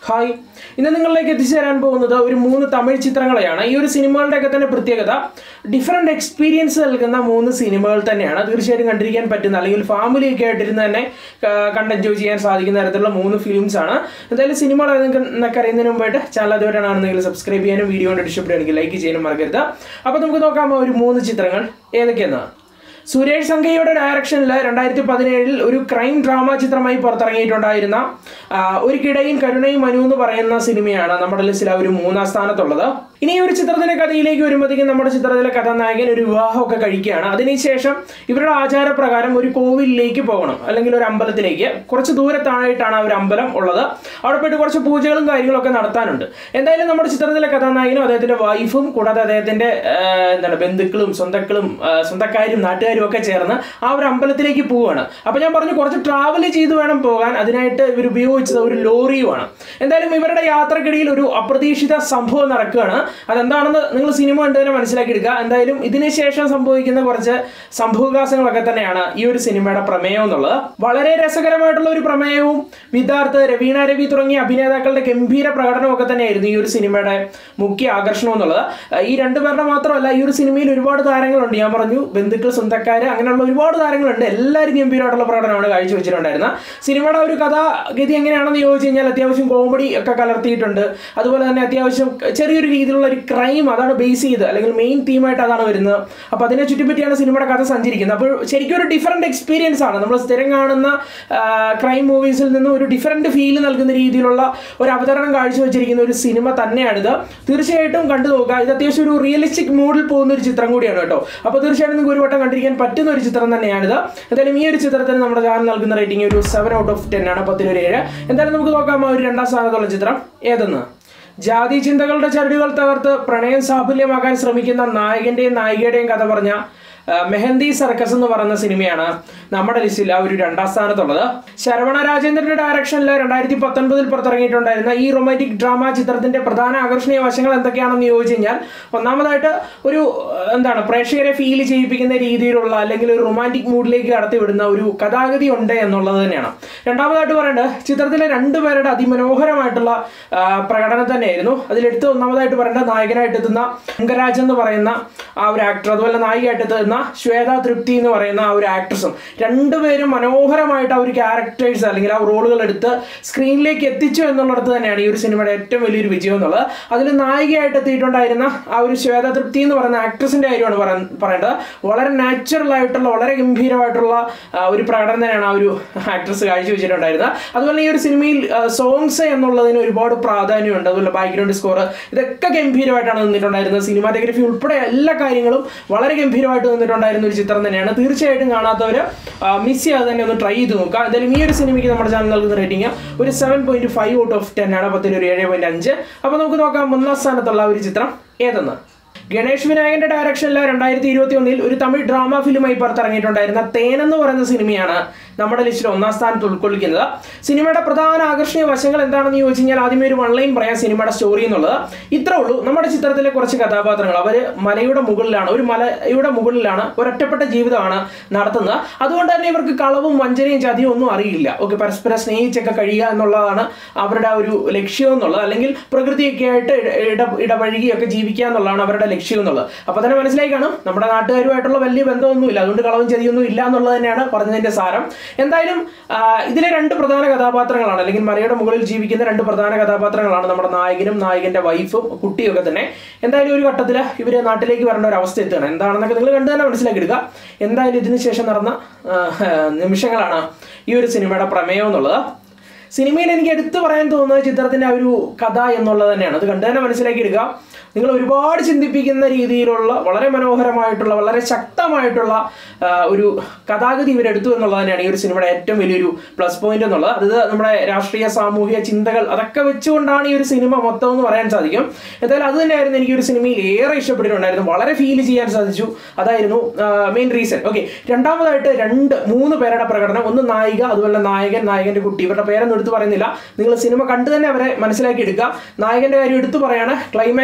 hi ഇന്ന് നിങ്ങളിലേക്ക് എത്തിച്ചേരാൻ പോകുന്നത് ഒരു മൂന്ന് തമിഴ് ചിത്രങ്ങളെയാണ് ഈ ഒരു സിനിമകളുടെയൊക്കെ തന്നെ പ്രത്യേകത ഡിഫറെൻറ്റ് എക്സ്പീരിയൻസ് നൽകുന്ന മൂന്ന് സിനിമകൾ തന്നെയാണ് തീർച്ചയായിട്ടും കണ്ടിരിക്കാൻ പറ്റുന്ന അല്ലെങ്കിൽ ഫാമിലിയൊക്കെ ആയിട്ടിരുന്ന് തന്നെ ക- കണ്ട് എൻജോയ് ചെയ്യാൻ സാധിക്കുന്ന തരത്തിലുള്ള മൂന്ന് ഫിലിംസ് ആണ് എന്തായാലും സിനിമകൾ എന്നൊക്കെ അറിയുന്നതിന് മുമ്പായിട്ട് ചാനൽ അതുവരെയാണെന്നെങ്കിൽ സബ്സ്ക്രൈബ് ചെയ്യാനും വീഡിയോ കൊണ്ട് ഇഷ്ടപ്പെടുകയാണെങ്കിൽ ലൈക്ക് ചെയ്യാനും മറക്കരുത് അപ്പോൾ നമുക്ക് നോക്കാം ഒരു മൂന്ന് ചിത്രങ്ങൾ ഏതൊക്കെയെന്ന് സുരേഷ് സംഘയുടെ ഡയറക്ഷനിൽ രണ്ടായിരത്തി പതിനേഴിൽ ഒരു ക്രൈം ഡ്രാമ ചിത്രമായി പുറത്തിറങ്ങിയിട്ടുണ്ടായിരുന്ന ആ, ഒരു കിടയും കരുണയും മനു എന്ന് പറയുന്ന സിനിമയാണ് നമ്മുടെ ലിസ്റ്റിൽ ആ ഒരു മൂന്നാം സ്ഥാനത്തുള്ളത് ഇനി ഈ ഒരു ചിത്രത്തിന്റെ കഥയിലേക്ക് വരുമ്പോഴത്തേക്കും നമ്മുടെ ചിത്രത്തിലെ കഥാനായകൻ ഒരു വിവാഹമൊക്കെ കഴിക്കുകയാണ് അതിനുശേഷം ഇവരുടെ ആചാരപ്രകാരം ഒരു കോവിലിലേക്ക് പോകണം അല്ലെങ്കിൽ ഒരു അമ്പലത്തിലേക്ക് കുറച്ച് ദൂരത്തായിട്ടാണ് ആ ഒരു അമ്പലം ഉള്ളത് അവിടെ പോയിട്ട് കുറച്ച് പൂജകളും കാര്യങ്ങളൊക്കെ നടത്താനുണ്ട് എന്തായാലും നമ്മുടെ ചിത്രത്തിലെ കഥാനായകനും അദ്ദേഹത്തിന്റെ വൈഫും കൂടാതെ അദ്ദേഹത്തിന്റെ ആ, എന്താണ് ബന്ധുക്കളും സ്വന്തക്കളും ആ, സ്വന്തക്കാരും നാട്ടുകാരും ഒക്കെ ചേർന്ന് ആ ഒരു അമ്പലത്തിലേക്ക് പോവുകയാണ് അപ്പൊ ഞാൻ പറഞ്ഞു കുറച്ച് ട്രാവൽ ചെയ്ത് വേണം പോകാൻ അതിനായിട്ട് ഇവർ ഉപയോഗിച്ചത് ഒരു ലോറിയുമാണ് എന്തായാലും ഇവരുടെ യാത്രക്കിടയിൽ ഒരു അപ്രതീക്ഷിത സംഭവം നടക്കുകയാണ് അതെന്താണെന്ന് നിങ്ങൾ സിനിമ കണ്ട് തന്നെ മനസ്സിലാക്കി എടുക്കുക എന്തായാലും ഇതിന് ശേഷം സംഭവിക്കുന്ന കുറച്ച് സംഭവവികാസങ്ങളൊക്കെ തന്നെയാണ് ഈ ഒരു സിനിമയുടെ പ്രമേയം എന്നുള്ളത് വളരെ രസകരമായിട്ടുള്ള ഒരു പ്രമേയവും വിദ്യാർത്ഥ് രവീണ രവി തുടങ്ങിയ അഭിനേതാക്കളുടെ ഗംഭീര പ്രകടനമൊക്കെ തന്നെയായിരുന്നു ഈ ഒരു സിനിമയുടെ മുഖ്യ ആകർഷണം എന്നുള്ളത് അഹ് ഈ രണ്ടുപേരുടെ മാത്രമല്ല ഈ ഒരു സിനിമയിൽ ഒരുപാട് താരങ്ങളുണ്ട് ഞാൻ പറഞ്ഞു ബന്ധുക്കൾ സ്വന്തക്കാര് അങ്ങനെയുള്ള ഒരുപാട് താരങ്ങളുണ്ട് എല്ലാവരും ഗംഭീരമായിട്ടുള്ള പ്രകടനമാണ് കാഴ്ചവെച്ചിട്ടുണ്ടായിരുന്നത് സിനിമയുടെ ഒരു കഥാഗതി എങ്ങനെയാണെന്ന് ചോദിച്ചു കഴിഞ്ഞാൽ അത്യാവശ്യം കോമഡി ഒക്കെ കലർത്തിയിട്ടുണ്ട് അതുപോലെ തന്നെ അത്യാവശ്യം ചെറിയൊരു രീതിയിലുള്ള ഒരു ക്രൈം അതാണ് ബേസ് ചെയ്ത് അല്ലെങ്കിൽ മെയിൻ തീമായിട്ട് അതാണ് വരുന്നത് അപ്പോൾ അതിനെ ചുറ്റിപ്പറ്റിയാണ് സിനിമയുടെ കഥ സഞ്ചരിക്കുന്നത് അപ്പോൾ ശരിക്കും ഒരു ഡിഫറെൻറ്റ് എക്സ്പീരിയൻസ് ആണ് നമ്മൾ സ്ഥിരം കാണുന്ന ക്രൈം മൂവീസിൽ നിന്നും ഒരു ഡിഫറെൻറ്റ് ഫീൽ നൽകുന്ന രീതിയിലുള്ള ഒരു അവതരണം കാഴ്ചവെച്ചിരിക്കുന്ന ഒരു സിനിമ തന്നെയാണിത് തീർച്ചയായിട്ടും കണ്ടു നോക്കുക ഇത് അത്യാവശ്യം ഒരു റിയലിസ്റ്റിക് മൂഡിൽ പോകുന്ന ഒരു ചിത്രം കൂടിയാണ് കേട്ടോ അപ്പോൾ തീർച്ചയായിട്ടും നിങ്ങൾക്ക് ഒരു വട്ടം കണ്ടിരിക്കാൻ പറ്റുന്ന ഒരു ചിത്രം തന്നെയാണിത് എന്തായാലും ഈ ഒരു ചിത്രത്തിന് നമ്മുടെ ചാനൽ നൽകുന്ന റേറ്റിംഗ് ഒരു സെവൻ ഔട്ട് ഓഫ് ടെൻ ആണ് പത്തിനൊരു ഏഴ് എന്തായാലും നമുക്ക് നോക്കാം ആ ഒരു രണ്ടാം സ്ഥാനത്തുള്ള ചിത്രം ഏതെന്ന് ജാതി ചിന്തകളുടെ ചരടുകൾ തകർത്ത് പ്രണയം സാഫല്യമാക്കാൻ ശ്രമിക്കുന്ന നായകന്റെയും നായികയുടെയും കഥ പറഞ്ഞ ആ, മെഹന്തി സർക്കസ് എന്ന് പറയുന്ന സിനിമയാണ് നമ്മുടെ ലിസ്റ്റിൽ ആ ഒരു രണ്ടാം സ്ഥാനത്തുള്ളത് ശരവണ രാജേന്ദ്രന്റെ ഡയറക്ഷനിൽ രണ്ടായിരത്തി പത്തൊൻപതിൽ പുറത്തിറങ്ങിയിട്ടുണ്ടായിരുന്ന ഈ റൊമാൻറ്റിക് ഡ്രാമ ചിത്രത്തിന്റെ പ്രധാന ആകർഷണീയ വശങ്ങൾ എന്തൊക്കെയാണെന്ന് ചോദിച്ചു കഴിഞ്ഞാൽ ഒന്നാമതായിട്ട് ഒരു ആ, എന്താണ് പ്രേക്ഷകരെ ഫീൽ ചെയ്യിപ്പിക്കുന്ന രീതിയിലുള്ള അല്ലെങ്കിൽ ഒരു റൊമാൻറ്റിക് മൂഡിലേക്ക് കടത്തിവിടുന്ന ഒരു കഥാഗതി ഉണ്ട് എന്നുള്ളത് തന്നെയാണ് രണ്ടാമതായിട്ട് പറയേണ്ടത് ചിത്രത്തിലെ രണ്ടുപേരുടെ അതിമനോഹരമായിട്ടുള്ള ആ, പ്രകടനം തന്നെയായിരുന്നു അതിലെടുത്ത് ഒന്നാമതായിട്ട് പറയേണ്ടത് നായകനായിട്ട് എത്തുന്ന അങ്കരാജ് എന്ന് പറയുന്ന ആ ഒരു ആക്ടർ അതുപോലെ നായികയായിട്ട് എത്തുന്ന ശ്വേത തൃപ്തി എന്ന് പറയുന്ന ആ ഒരു ആക്ട്രസും രണ്ടുപേരും മനോഹരമായിട്ട് ആ ഒരു ക്യാരക്ടേഴ്സ് അല്ലെങ്കിൽ ആ റോളുകൾ എടുത്ത് സ്ക്രീനിലേക്ക് എത്തിച്ചു എന്നുള്ളിടത്ത് തന്നെയാണ് ഈ ഒരു സിനിമയുടെ ഏറ്റവും വലിയൊരു വിജയം എന്നുള്ളത് അതിൽ നായികയായിട്ട് എത്തിയിട്ടുണ്ടായിരുന്ന ആ ഒരു ശ്വേത തൃപ്തി എന്ന് പറയുന്ന ആക്ട്രസിന്റെ കാര്യമാണ് പറ- പറയേണ്ടത് വളരെ നാച്ചുറൽ ആയിട്ടുള്ള വളരെ ഗംഭീരമായിട്ടുള്ള ആ, ഒരു പ്രകടനം തന്നെയാണ് ആ ഒരു ആക്ട്രസ് കാഴ്ചവെച്ചിട്ടുണ്ടായിരുന്നത് അതുപോലെ ഈ ഒരു സിനിമയിൽ സോങ്സ് എന്നുള്ളതിന് ഒരുപാട് പ്രാധാന്യമുണ്ട് അതുപോലെ ബാക്ക്ഗ്രൗണ്ട് സ്കോർ ഇതൊക്കെ ഗംഭീരമായിട്ടാണ് നിന്നിട്ടുണ്ടായിരുന്നത് സിനിമാറ്റോഗ്രഫി ഉൾപ്പെടെ എല്ലാ കാര്യങ്ങളും വളരെ ഗംഭീരമായിട്ട് നിന്നിട്ടുണ്ടായിരുന്ന ഒരു ചിത്രം തന്നെയാണ് തീർച്ചയായിട്ടും കാണാത്തവർ മിസ് ചെയ്യാതെ തന്നെ ഒന്ന് ട്രൈ ചെയ്ത് നോക്കുക എന്തായാലും ഈ ഒരു സിനിമയ്ക്ക് നമ്മുടെ ചാനൽ നൽകുന്ന റേറ്റിംഗ് ഒരു seven point five out of ten ആണ് പത്തിൽ ഒരു ഏഴ് പോയിന്റ് അഞ്ച് അപ്പോൾ നമുക്ക് നോക്കാം ഒന്നാം സ്ഥാനത്തുള്ള ആ ഒരു ചിത്രം ഏതെന്ന് ഗണേഷ് വിനായകന്റെ ഡയറക്ഷനിൽ രണ്ടായിരത്തി ഇരുപത്തി ഒന്നിൽ ഒരു തമിഴ് ഡ്രാമ ഫിലിമായി പുറത്തിറങ്ങിയിട്ടുണ്ടായിരുന്ന തേൻ എന്ന് പറയുന്ന സിനിമയാണ് നമ്മുടെ ലിസ്റ്റിൽ ഒന്നാം സ്ഥാനത്ത് ഉൾക്കൊള്ളിക്കുന്നത് സിനിമയുടെ പ്രധാന ആകർഷണീയ വശങ്ങൾ എന്താണെന്ന് ചോദിച്ചു കഴിഞ്ഞാൽ ആദ്യമേ ഒരു വൺ ലൈൻ പറയാം സിനിമയുടെ സ്റ്റോറി എന്നുള്ളത് ഇത്രേ ഉള്ളൂ നമ്മുടെ ചിത്രത്തിലെ കുറച്ച് കഥാപാത്രങ്ങൾ അവർ മലയുടെ മുകളിലാണ് ഒരു മലയുടെ മുകളിലാണ് ഒരൊറ്റപ്പെട്ട ജീവിതമാണ് നടത്തുന്നത് അതുകൊണ്ട് തന്നെ ഇവർക്ക് കളവും വഞ്ചനയും ചതിയും ഒന്നും അറിയില്ല ഓക്കെ പരസ്പരം സ്നേഹിച്ചൊക്കെ കഴിയുക എന്നുള്ളതാണ് അവരുടെ ഒരു ലക്ഷ്യം എന്നുള്ളത് അല്ലെങ്കിൽ പ്രകൃതിയൊക്കെ ആയിട്ട് ഇട- ഇട ഇടപഴകിയൊക്കെ ജീവിക്കുക എന്നുള്ളതാണ് അവരുടെ ലക്ഷ്യം എന്നുള്ളത് അപ്പോൾ തന്നെ മനസ്സിലായി കാണും നമ്മുടെ നാട്ടുകാരുമായിട്ടുള്ള വലിയ ബന്ധമൊന്നുമില്ല അതുകൊണ്ട് കളവും ചതിയൊന്നും ഇല്ല എന്നുള്ളത് തന്നെയാണ് പറഞ്ഞതിന്റെ സാരം എന്തായാലും ആ, ഇതിലെ രണ്ട് പ്രധാന കഥാപാത്രങ്ങളാണ് അല്ലെങ്കിൽ മലയുടെ മുകളിൽ ജീവിക്കുന്ന രണ്ട് പ്രധാന കഥാപാത്രങ്ങളാണ് നമ്മുടെ നായകനും നായകന്റെ വൈഫും കുട്ടിയൊക്കെ തന്നെ എന്തായാലും ഒരു ഘട്ടത്തിൽ ഇവര് നാട്ടിലേക്ക് വരേണ്ട ഒരു അവസ്ഥ എത്തുകയാണ് എന്താണെന്നൊക്കെ നിങ്ങൾ കണ്ടു തന്നെ മനസ്സിലാക്കി എടുക്കുക എന്തായാലും ഇതിന് ശേഷം നടന്ന ആ, നിമിഷങ്ങളാണ് ഈ ഒരു സിനിമയുടെ പ്രമേയം എന്നുള്ളത് സിനിമയിൽ എനിക്ക് എടുത്തു പറയാൻ തോന്നുന്നത് ചിത്രത്തിന്റെ ആ ഒരു കഥ എന്നുള്ളത് തന്നെയാണ് അത് കണ്ടു തന്നെ മനസ്സിലാക്കി എടുക്കുക നിങ്ങൾ ഒരുപാട് ചിന്തിപ്പിക്കുന്ന രീതിയിലുള്ള വളരെ മനോഹരമായിട്ടുള്ള വളരെ ശക്തമായിട്ടുള്ള ആ, ഒരു കഥാഗതി ഇവരെടുത്തു എന്നുള്ളത് തന്നെയാണ് ഈ ഒരു സിനിമയുടെ ഏറ്റവും വലിയൊരു പ്ലസ് പോയിന്റ് എന്നുള്ളത് അത് നമ്മുടെ രാഷ്ട്രീയ സാമൂഹിക ചിന്തകൾ അതൊക്കെ വെച്ചുകൊണ്ടാണ് ഈ ഒരു സിനിമ മൊത്തം എന്ന് പറയാൻ സാധിക്കും എന്തായാലും അത് തന്നെയായിരുന്നു എനിക്ക് ഈ ഒരു സിനിമയിൽ ഏറെ ഇഷ്ടപ്പെട്ടിട്ടുണ്ടായിരുന്നു വളരെ ഫീൽ ചെയ്യാൻ സാധിച്ചു അതായിരുന്നു മെയിൻ റീസൺ ഓക്കെ രണ്ടാമതായിട്ട് രണ്ട് മൂന്ന് പേരുടെ പ്രകടനം ഒന്ന് നായിക അതുപോലെ നായകൻ നായകന്റെ കുട്ടി ഇവരുടെ പേരൊന്നും എടുത്തു പറയുന്നില്ല നിങ്ങൾ സിനിമ കണ്ടു തന്നെ അവരെ മനസ്സിലാക്കി എടുക്കുക നായകന്റെ കാര്യം എടുത്തു പറയാണ് ക്ലൈമാക്സിലൊക്കെ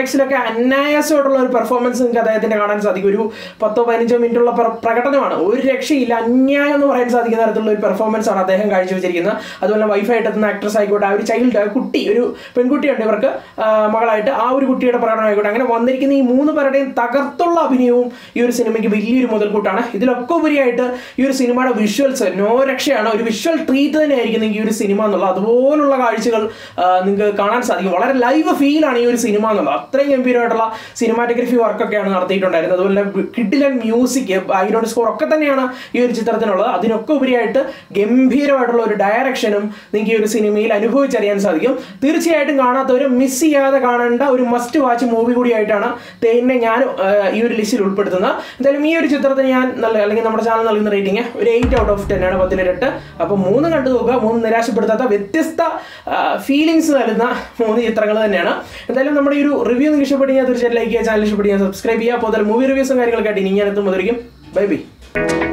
അനായാസമായിട്ടുള്ള ഒരു പെർഫോമൻസ് നിങ്ങൾക്ക് അദ്ദേഹത്തിന്റെ കാണാൻ സാധിക്കും ഒരു പത്തോ പതിനഞ്ചോ മിനിറ്റുള്ള പ്ര- പ്രകടനമാണ് ഒരു രക്ഷയില്ല അന്യായം എന്ന് പറയാൻ സാധിക്കുന്ന തരത്തിലുള്ള ഒരു പെർഫോമൻസ് ആണ് അദ്ദേഹം കാഴ്ചവെച്ചിരിക്കുന്നത് അതുപോലെ വൈഫായിട്ട് എത്തുന്ന ആക്ട്രസ് ആയിക്കോട്ടെ ആ ഒരു ചൈൽഡ് ആ കുട്ടി ഒരു പെൺകുട്ടിയുണ്ട് ഇവർക്ക് ആ, മകളായിട്ട് ആ ഒരു കുട്ടിയുടെ പ്രകടനം ആയിക്കോട്ടെ അങ്ങനെ വന്നിരിക്കുന്ന ഈ മൂന്ന് പേരുടെയും തകർത്തുള്ള അഭിനയവും ഈ ഒരു സിനിമയ്ക്ക് വലിയൊരു മുതൽക്കൂട്ടാണ് ഇതിലൊക്കെ ഉപരിയായിട്ട് ഈ ഒരു സിനിമയുടെ വിഷ്വൽസ് നോ രക്ഷയാണ് ഒരു വിഷ്വൽ ട്രീറ്റ് തന്നെയായിരിക്കും ഈ ഒരു സിനിമ എന്നുള്ളത് അതുപോലുള്ള കാഴ്ചകൾ ആ, നിങ്ങൾക്ക് കാണാൻ സാധിക്കും വളരെ ലൈവ് ഫീലാണ് ഈ ഒരു സിനിമ എന്നുള്ളത് അത്രയും ഗംഭീരമായിട്ടുള്ള സിനിമാറ്റോഗ്രഫി വർക്കൊക്കെയാണ് നടത്തിയിട്ടുണ്ടായിരുന്നത് അതുപോലെ കിഡിലൻ മ്യൂസിക് ബാക്ക്ഗ്രൗണ്ട് സ്കോർ ഒക്കെ തന്നെയാണ് ഈ ഒരു ചിത്രത്തിനുള്ളത് അതിനൊക്കെ ഉപരിയായിട്ട് ഗംഭീരമായിട്ടുള്ള ഒരു ഡയറക്ഷനും നിങ്ങൾക്ക് ഈ ഒരു സിനിമയിൽ അനുഭവിച്ചറിയാൻ സാധിക്കും തീർച്ചയായിട്ടും കാണാത്തവർ മിസ് ചെയ്യാതെ കാണേണ്ട ഒരു മസ്റ്റ് വാച്ച് മൂവി കൂടിയായിട്ടാണ് തേനെ ഞാൻ ആ, ഈ ഒരു ലിസ്റ്റിൽ ഉൾപ്പെടുത്തുന്നത് എന്തായാലും ഈ ഒരു ചിത്രത്തിന് ഞാൻ നല്ല അല്ലെങ്കിൽ നമ്മുടെ ചാനൽ നൽകുന്ന റേറ്റിംഗ് ഒരു എയ്റ്റ് ഔട്ട് ഓഫ് ടെൻ ആണ് പത്തിലെട്ട് അപ്പോൾ മൂന്ന് കണ്ടു നോക്കുക മൂന്ന് നിരാശപ്പെടുത്താത്ത വ്യത്യസ്ത ഫീലിങ്സ് നൽകുന്ന മൂന്ന് ചിത്രങ്ങൾ തന്നെയാണ് എന്തായാലും നമ്മുടെ ഈ ഒരു റിവ്യൂ നിങ്ങൾക്ക് ഇഷ്ടപ്പെടുക തീർച്ചയായിട്ടും ലൈക്ക് ചെയ്യുക ചാനൽ ഇഷ്ടപ്പെടുക സബ്സ്ക്രൈബ് ചെയ്യുക അപ്പോൾ മൂവി റിവ്യൂസും കാര്യങ്ങളൊക്കെ ആയിട്ട് ഇനി ഞാൻ എത്തുമ്പോഴേക്കും ബൈ ബൈ